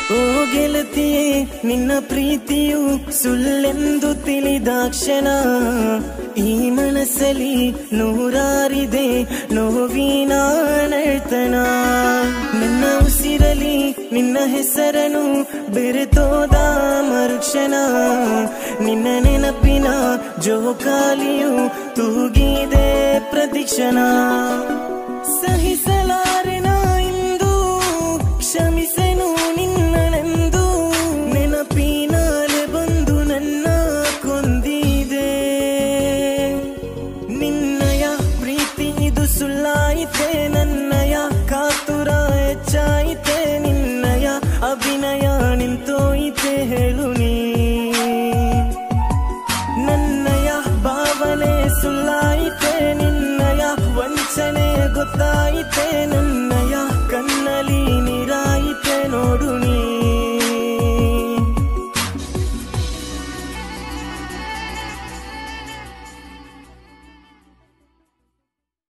ಓ ಗೆಳತಿಯೇ ನಿನ್ನ ಪ್ರೀತಿಯು ಸುಳ್ಳೆಂದು ತಿಳಿದಾಕ್ಷಣ ಈ ಮನಸ್ಸಲ್ಲಿ ನೂರಾರಿದೆ ನೋವಿನ ನರ್ತನ ನನ್ನ ಉಸಿರಲಿ ನಿನ್ನ ಹೆಸರನು ಬೆರೆತೋದ ಮರುಕ್ಷಣ ನಿನ್ನ ನೆನಪಿನ ಜೋಕಾಲಿಯು ತೂಗಿದೆ ಪ್ರತಿಕ್ಷಣ ಸಹಿಸಲಾರೆನ ಇಂದು ಕ್ಷಮಿಸೆನು ನಿನ್ನಳೆಂದು ನೆನಪಿನಾಲೆ ಬಂದು ನನ್ನ ಕೊಂದಿದೆ ನಿನ್ನಯ ಪ್ರೀತಿ ಇದು ಸುಳ್ಳಾಯಿತೆ ನನ್ನಯ ಕಾತುರ ಹೆಚ್ಚಾಯಿತೆ ನಿನ್ನಯ ಅಭಿನಯ ನಿಂತೋಯಿತೆ ಹೇಳು ನೀ ನನ್ನಯ ಭಾವನೆ ಸುಳ್ಳಾಯಿತೆ ನಿನ್ನಯ ವಂಚನೆ ಗೊತ್ತಾಯಿತೆ ನನ್ನ